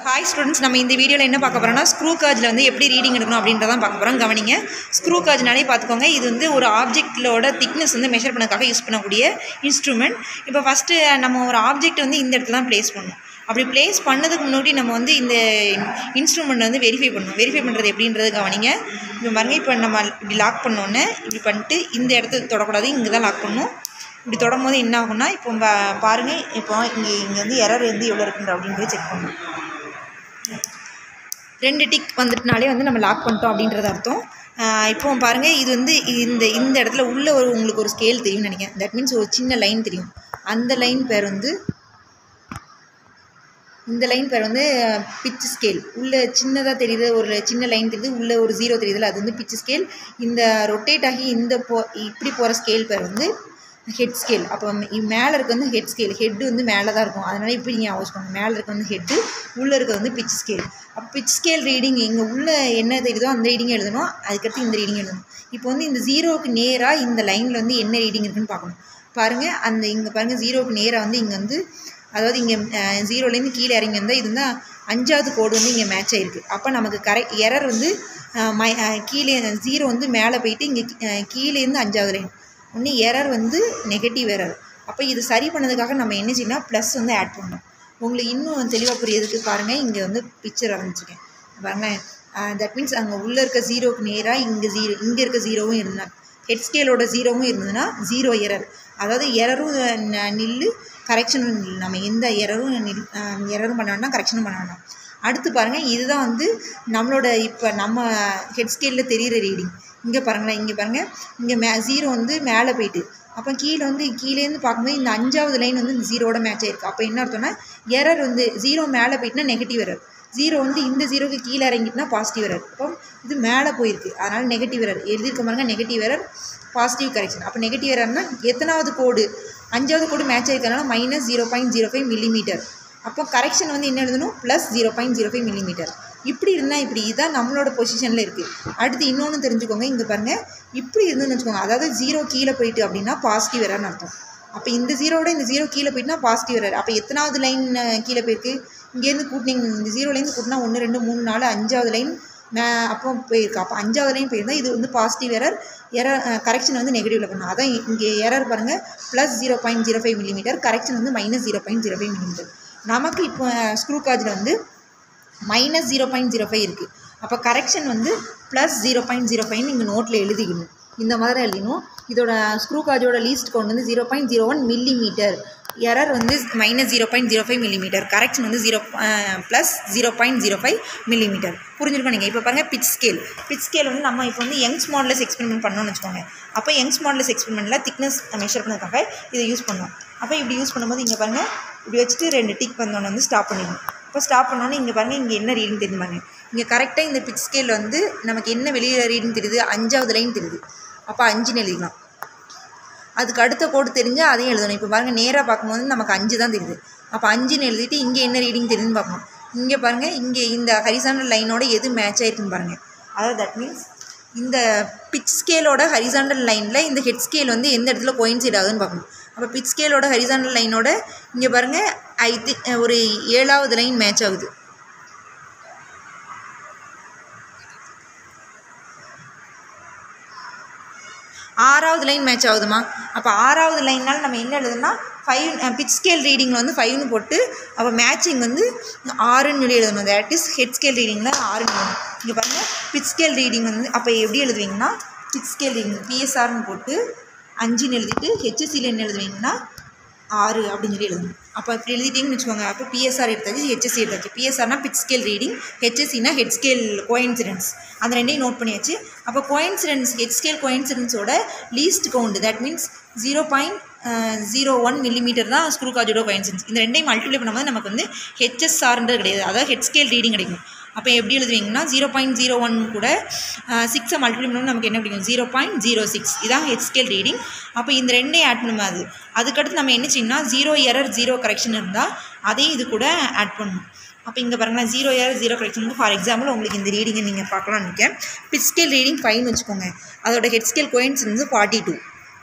hi students நம்ம இந்த வீடியோவில் என்ன பார்க்க போகிறோம்னா ஸ்க்ரூ காஜில் வந்து எப்படி ரீடிங் எடுக்கணும் அப்படின்றதான் பார்க்க போகிறோம் கவனிங்க ஸ்க்ரூ காஜ்னாலே பார்த்துக்கோங்க இது வந்து ஒரு ஆப்ஜெக்டோட திக்னஸ் வந்து மெஷர் பண்ணதுக்காக யூஸ் பண்ணக்கூடிய இன்ஸ்ட்ருமெண்ட் இப்போ ஃபஸ்ட்டு நம்ம ஒரு ஆப்ஜெக்ட் வந்து இந்த இடத்துல தான் ப்ளேஸ் பண்ணணும் அப்படி ப்ளேஸ் பண்ணதுக்கு முன்னாடி நம்ம வந்து இந்த இன்ஸ்ட்ருமெண்ட் வந்து வெரிஃபை பண்ணணும் வெரிஃபை பண்ணுறது எப்படின்றது கவனிங்க இப்போ பாருங்க இப்போ நம்ம இப்படி லாக் பண்ணோன்னே இப்படி பண்ணிட்டு இந்த இடத்த தொடக்கூடாது இங்கே தான் லாக் பண்ணணும் இப்படி தொடும் போது என்ன ஆகும்னா இப்போ பா- பாருங்க இப்போ இங்கே இங்கே வந்து எரர் வந்து எவ்வளோ இருக்குன்ற அப்படின்றத செக் பண்ணணும் ரெண்டு டிக் வந்துட்டுனாலே வந்து நம்ம லாக் பண்ணிட்டோம் அப்படின்றது அர்த்தம் ஆஹ் இப்போ பாருங்கள் இது வந்து இந்த இந்த இடத்துல உள்ள ஒரு உங்களுக்கு ஒரு ஸ்கேல் தெரியும்னு நினைக்கிறேன் தட் மீன்ஸ் ஒரு சின்ன லைன் தெரியும் அந்த லைன் பேர் வந்து இந்த லைன் பேர் வந்து பிச் ஸ்கேல் உள்ள சின்னதாக தெரியுது ஒரு சின்ன லைன் தெரியுது உள்ள ஒரு ஜீரோ தெரியுதுல அது வந்து பிச் ஸ்கேல் இந்த ரொட்டேட் ஆகி இந்த போ இப்படி போகிற ஸ்கேல் பேர் வந்து ஹெட் ஸ்கேல் அப்போ மேலே இருக்க வந்து ஹெட் ஸ்கேல் ஹெட் வந்து மேலே தான் இருக்கும் அதனால் இப்படி நீங்கள் ஆவோச்சுக்கோங்க மேலே இருக்க வந்து ஹெட்டு உள்ளே இருக்க வந்து பிச் ஸ்கேல் அப்போ பிச் ஸ்கேல் ரீடிங் இங்கே உள்ள என்ன தெரியுதோ அந்த ரீடிங் எழுதணும் அதுக்கடுத்து இந்த ரீடிங் எழுதணும் இப்போ வந்து இந்த ஜீரோவுக்கு நேராக இந்த லைனில் வந்து என்ன ரீடிங் இருக்குன்னு பார்க்கணும் பாருங்கள் அந்த இங்கே பாருங்கள் ஜீரோவுக்கு நேராக வந்து இங்கே வந்து அதாவது இங்கே ஜீரோலேருந்து கீழே இறங்கி வந்தால் இது வந்து அஞ்சாவது கோடு வந்து இங்கே மேட்ச் ஆகிருக்கு அப்போ நமக்கு கரெக்ட் எரர் வந்து அஹ், மை அஹ், கீழே ஜீரோ வந்து மேலே போயிட்டு இங்கே கீழேருந்து அஞ்சாவது லைன் ஒன்று எரர் வந்து நெகட்டிவ் எரர் அப்போ இது சரி பண்ணதுக்காக நம்ம என்ன செய்யணும் ப்ளஸ் வந்து ஆட் பண்ணணும் உங்களுக்கு இன்னும் தெளிவாக புரியறதுக்கு பாருங்கள் இங்கே வந்து பிக்சர் வரைஞ்சிருக்கேன் பாருங்களேன் தட் மீன்ஸ் அங்கே உள்ளே இருக்க ஜீரோக்கு நேராக இங்கே ஜீரோ இங்கே இருக்க ஜீரோவும் இருந்தால் ஹெட் ஸ்கேலோட ஜீரோவும் இருந்ததுன்னா ஜீரோ எரர் அதாவது எரரும் நில்லு கரெக்ஷனும் நில்லு நம்ம எந்த எரரும் நில் எரரும் பண்ண வேண்டாம் கரெக்ஷனும் பண்ண வேண்டாம் அடுத்து பாருங்கள் இதுதான் வந்து நம்மளோட இப்போ நம்ம ஹெட் ஸ்கேலில் தெரிகிற ரீடிங் இங்கே பாருங்களேன் இங்கே பாருங்கள் இங்கே மே ஜீரோ வந்து மேலே போயிட்டு அப்போ கீழே வந்து கீழேருந்து பார்க்கும்போது இந்த அஞ்சாவது லைன் வந்து இந்த ஜீரோட மேட்ச் ஆயிருக்கு அப்போ என்ன அர்த்தம்னா எரர் வந்து ஜீரோ மேலே போயிட்டுனா நெகட்டிவ் எரர் ஜீரோ வந்து இந்த ஜீரோக்கு கீழே இறங்கிட்டுனா பாசிட்டிவ் எரர் அப்போ இது மேலே போயிருக்கு அதனால் நெகட்டிவ் எரர் எழுதியிருக்க பாருங்க நெகட்டிவ் எரர் பாசிட்டிவ் கரெக்ஷன் அப்போ நெகட்டிவ் எரர்னா எத்தனாவது கோடு அஞ்சாவது கோடு மேட்ச் ஆயிருக்கனால minus zero point zero five millimetre அப்போ கரெக்ஷன் வந்து என்ன எழுதணும் plus zero point zero five millimetre இப்படி இருந்தால் இப்படி இதான் நம்மளோட பொசிஷனில் இருக்குது அடுத்து இன்னொன்று தெரிஞ்சுக்கோங்க இங்கே பாருங்கள் இப்படி இருந்துன்னு வச்சுக்கோங்க அதாவது ஜீரோ கீழே போயிட்டு அப்படின்னா பாசிட்டிவ் எரர்னு அர்த்தம் அப்போ இந்த ஜீரோட இந்த ஜீரோ கீழே போயிட்டுனா பாசிட்டிவ் எரர் அப்போ எத்தனாவது லைன் கீழே போயிருக்கு இங்கேருந்து கூட்டினீங்க இந்த ஜீரோலேருந்து கூட்டினா ஒன்று ரெண்டு மூணு நாலு அஞ்சாவது லைன் மே அப்போ போயிருக்கு அப்போ அஞ்சாவது லைன் போயிருந்தால் இது வந்து பாசிட்டிவ் எரர் எரர் கரெக்ஷன் வந்து நெகட்டிவில் பண்ணணும் அதான் இங்கே எரர் பாருங்கள் plus zero point zero five millimetre correction வந்து minus zero point zero five millimetre நமக்கு இப்போ ஸ்க்ரூ காஜில் வந்து minus zero point zero five இருக்குது அப்போ கரெக்ஷன் வந்து ப்ளஸ் ஜீரோ பாயிண்ட் ஜீரோ ஃபைவ்னு இங்கே நோட்டில் எழுதிக்கணும் இந்த மாதிரி எழுதிக்கணும் இதோட ஸ்க்ரூ காஜோட லீஸ்ட் கவுண்ட் வந்து zero point zero one millimetre error வந்து minus zero point zero five millimetre correction வந்து zero plus zero point zero five millimetre புரிஞ்சிருக்கோம் நீங்கள் இப்போ பாருங்கள் பிச் ஸ்கேல் பிச் ஸ்கேல் வந்து நம்ம இப்போ வந்து யங்ஸ் மாடலஸ் எக்ஸ்பெரிமெண்ட் பண்ணோம்னு வச்சுக்கோங்க அப்போ யங்ஸ் மாடலஸ் எக்ஸ்பெரிமெண்ட்டில் திக்னஸ் மெஷர் பண்ணதுக்காக இதை யூஸ் பண்ணுவோம் அப்போ இப்படி யூஸ் பண்ணும்போது இங்கே பாருங்கள் இப்படி வச்சுட்டு ரெண்டு டிக் வந்தோடனே வந்து ஸ்டாப் பண்ணிடணும் இப்போ ஸ்டாப் பண்ணோன்னே இங்கே பாருங்கள் இங்கே என்ன ரீடிங் தெரியுது பாருங்க இங்கே கரெக்டாக இந்த பிச் ஸ்கேல் வந்து நமக்கு என்ன வெளியே ரீடிங் தெரியுது அஞ்சாவது லைன் தெரியுது அப்போ அஞ்சுன்னு எழுதிக்கலாம் அதுக்கு அடுத்த கோடு தெரிஞ்சால் அதையும் எழுதணும் இப்போ பாருங்கள் நேராக பார்க்கும்போது நமக்கு அஞ்சு தான் தெரியுது அப்போ அஞ்சுன்னு எழுதிட்டு இங்கே என்ன ரீடிங் தெரியுதுன்னு பார்க்கணும் இங்கே பாருங்கள் இங்கே இந்த ஹரிசாண்டல் லைனோட எது மேட்ச் ஆயிருக்குன்னு பாருங்கள் அதாவது தட் மீன்ஸ் இந்த பிச் ஸ்கேலோட ஹரிசாண்டல் லைனில் இந்த ஹெட் ஸ்கேல் வந்து எந்த இடத்துல கோயின்சைட் ஆகுதுன்னு பார்க்கணும் அப்போ பிச் ஸ்கேலோட ஹரிசாண்டல் லைனோட இங்கே பாருங்கள் ஐ தி ஒரு ஏழாவது லைன் மேட்ச் ஆகுது ஆறாவது லைன் மேட்ச் ஆகுதுமா அப்போ ஆறாவது லைனால் நம்ம என்ன எழுதணும்னா ஃபைவ் பிச் ஸ்கேல் ரீடிங்கில் வந்து ஃபைவ்னு போட்டு அப்போ மேட்சிங் வந்து ஆறுன்னு சொல்லி எழுதணும் தட் இஸ் ஹெட் ஸ்கேல் ரீடிங்கில் ஆறுன்னு எழுதணும் இங்கே பாருங்கள் பிச் ஸ்கேல் ரீடிங் வந்து அப்போ எப்படி எழுதுவீங்கன்னா பிச் ஸ்கேல் ரீடிங் பிஎஸ்ஆர்னு போட்டு அஞ்சுன்னு எழுதிட்டு ஹெச்எஸ்சியில் என்ன எழுதுவீங்கன்னா ஆறு அப்படின்னு சொல்லி எழுதணும் அப்போ இப்படி எழுதிட்டீங்கன்னு வச்சுக்கோங்க அப்போ பிஎஸ்ஆர் எடுத்தாச்சு ஹெச்எஸ்சி எடுத்தாச்சு பிஎஸ்ஆர்னா பிட் ஸ்கேல் ரீடிங் ஹெச்எஸ்சினா ஹெட் ஸ்கேல் கோயின்சிடென்ஸ் அந்த ரெண்டையும் நோட் பண்ணியாச்சு அப்போ கோயின்சிடென்ஸ் ஹெட் ஸ்கேல் கோயின்சிடென்ஸோட least count that means zero point zero one millimetre தான் ஸ்க்ரூ காஜோட கோயின்சிடென்ஸ் இந்த ரெண்டையும் மல்டிப்ளை பண்ணும்போது நமக்கு வந்து ஹெச்எஸ்ஆர்ன்றது கிடையாது அதாவது ஹெட் ஸ்கேல் ரீடிங் கிடைக்கும் அப்போ எப்படி எழுதுவீங்கன்னா ஜீரோ பாயிண்ட் ஜீரோ ஒன் கூட சிக்ஸை மல்டிப்ளை பண்ணும்போது நமக்கு என்ன கிடைக்கும் ஜீரோ பாயிண்ட் ஜீரோ சிக்ஸ் இதான் ஹெட் ஸ்கேல் ரீடிங் அப்போ இந்த ரெண்டையும் ஆட் பண்ணும்போது அது அதுக்கடுத்து நம்ம என்ன செய்யணும்னா ஜீரோ எரர் ஜீரோ கரெக்ஷன் இருந்தால் அதையும் இது கூட ஆட் பண்ணணும் அப்போ இங்கே பாருங்களேன் zero error zero correction for example உங்களுக்கு இந்த ரீடிங்கை நீங்கள் பார்க்கலாம்னு இருக்கேன் பிட் ஸ்கேல் ரீடிங் ஃபைன் வச்சுக்கோங்க அதோட ஹெட் ஸ்கேல் கோயின்ஸ் வந்து ஃபார்ட்டி டூ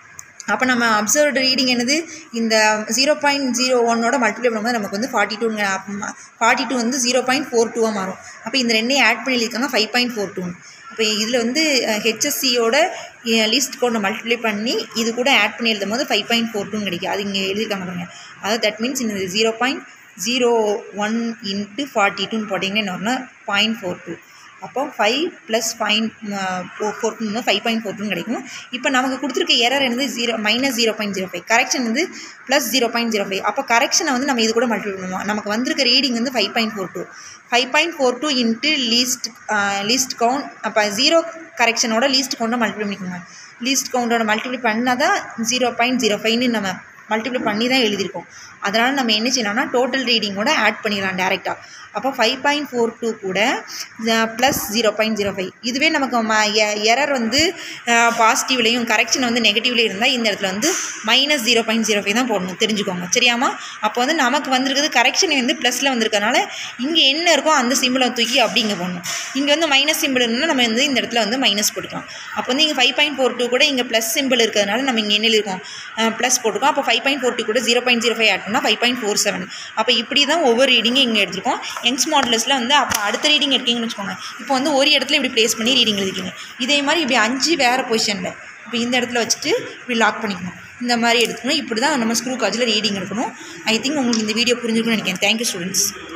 அப்போ நம்ம அப்சர்வ்டு ரீடிங் என்னது இந்த ஜீரோ பாயிண்ட் ஜீரோ ஒன்னோட மல்டிப்ளை பண்ணும்போது நமக்கு வந்து ஃபார்ட்டி டூங்க ஃபார்ட்டி டூ வந்து ஜீரோ பாயிண்ட் ஃபோர் டூவாக மாறும் அப்போ இந்த ரெண்டையும் ஆட் பண்ணி எழுதியிருக்காங்க ஃபைவ் பாயிண்ட் ஃபோர் டூ அப்போ இதில் வந்து ஹெச்எஸ்சியோட லிஸ்ட் கொண்டு மல்டிப்ளை பண்ணி இது கூட ஆட் பண்ணி எழுதும் போது ஃபைவ் பாயிண்ட் ஃபோர் டூன்னு கிடைக்கும் அது இங்கே எழுதியிருக்காங்க பாருங்க அதாவது தட் மீன்ஸ் இந்த zero point zero one into forty டூன்னு போட்டிங்கன்னா என்ன வரும்னா பாயிண்ட் ஃபோர் டூ அப்போ five plus five four two five point four டூன்னு கிடைக்கும் இப்போ நமக்கு கொடுத்துருக்க எரர் என்னது zero minus zero point zero five correction வந்து plus zero point zero five அப்போ கரெக்ஷனை வந்து நம்ம இது கூட மல்டிபிள் பண்ணுவோம் நமக்கு வந்திருக்க ரீடிங் வந்து five point four two five point four two into least least count அப்போ ஜீரோ கரெக்ஷனோட லீஸ்ட் கவுண்டை மல்டிபிள் பண்ணிக்கோங்க லீஸ்ட் கவுண்டோட மல்டிபிள் பண்ணால் தான் ஜீரோ பாயிண்ட் ஜீரோ ஃபைவ்னு நம்ம மல்டிப்ளை பண்ணி தான் எழுதியிருக்கோம் அதனால் நம்ம என்ன செய்யலாம்னா டோட்டல் ரீடிங்கோட ஆட் பண்ணிடலாம் டேரெக்டாக அப்போ ஃபைவ் பாயிண்ட் ஃபோர் டூ கூட plus zero point zero five இதுவே நமக்கு ம எரர் வந்து பாசிட்டிவ்லேயும் கரெக்ஷன் வந்து நெகட்டிவ்லேயும் இருந்தால் இந்த இடத்துல வந்து minus zero point zero five தான் போடணும் தெரிஞ்சுக்கோங்க சரியாமா அப்போ வந்து நமக்கு வந்திருக்குது கரெக்ஷன் வந்து ப்ளஸில் வந்திருக்கனால இங்கே என்ன இருக்கோ அந்த சிம்பிளை தூக்கி அப்படி இங்கே போடணும் இங்கே வந்து மைனஸ் சிம்பிள் இருந்தால் நம்ம வந்து இந்த இடத்துல வந்து மைனஸ் போட்டுக்கலாம் அப்போ வந்து இங்கே ஃபைவ் பாயிண்ட் ஃபோர் டூ கூட இங்கே ப்ளஸ் சிம்பிள் இருக்கிறதுனால நம்ம இங்கே என்ன இருக்கோம் ப்ளஸ் போட்டுக்கோம் அப்போ ஃபைவ் பாயிண்ட் ஃபோர் டூ கூட zero point zero five add பண்ணால் ஃபைவ் பாயிண்ட் ஃபோர் செவன் அப்போ இப்படி தான் ஒவ்வொரு ரீடிங்கும் இங்கே எடுத்திருக்கோம் யங்ஸ் மாடலஸில் வந்து அப்போ அடுத்த ரீடிங் எடுக்கீங்கன்னு வச்சுக்கோங்க இப்போ வந்து ஒரு இடத்துல இப்படி ப்ளேஸ் பண்ணி ரீடிங் எழுதிக்கிங்க இதே மாதிரி இப்படி அஞ்சு வேறு பொசிஷனில் இப்போ இந்த இடத்துல வச்சுட்டு இப்படி லாக் பண்ணிக்கணும் இந்த மாதிரி எடுத்துக்கணும் இப்படி தான் நம்ம ஸ்க்ரூ காஜில் ரீடிங் எடுக்கணும் ஐ திங்க் உங்களுக்கு இந்த வீடியோ புரிஞ்சுக்கணும்னு நினைக்கிறேன் தேங்க்யூ ஸ்டூடெண்ட்ஸ்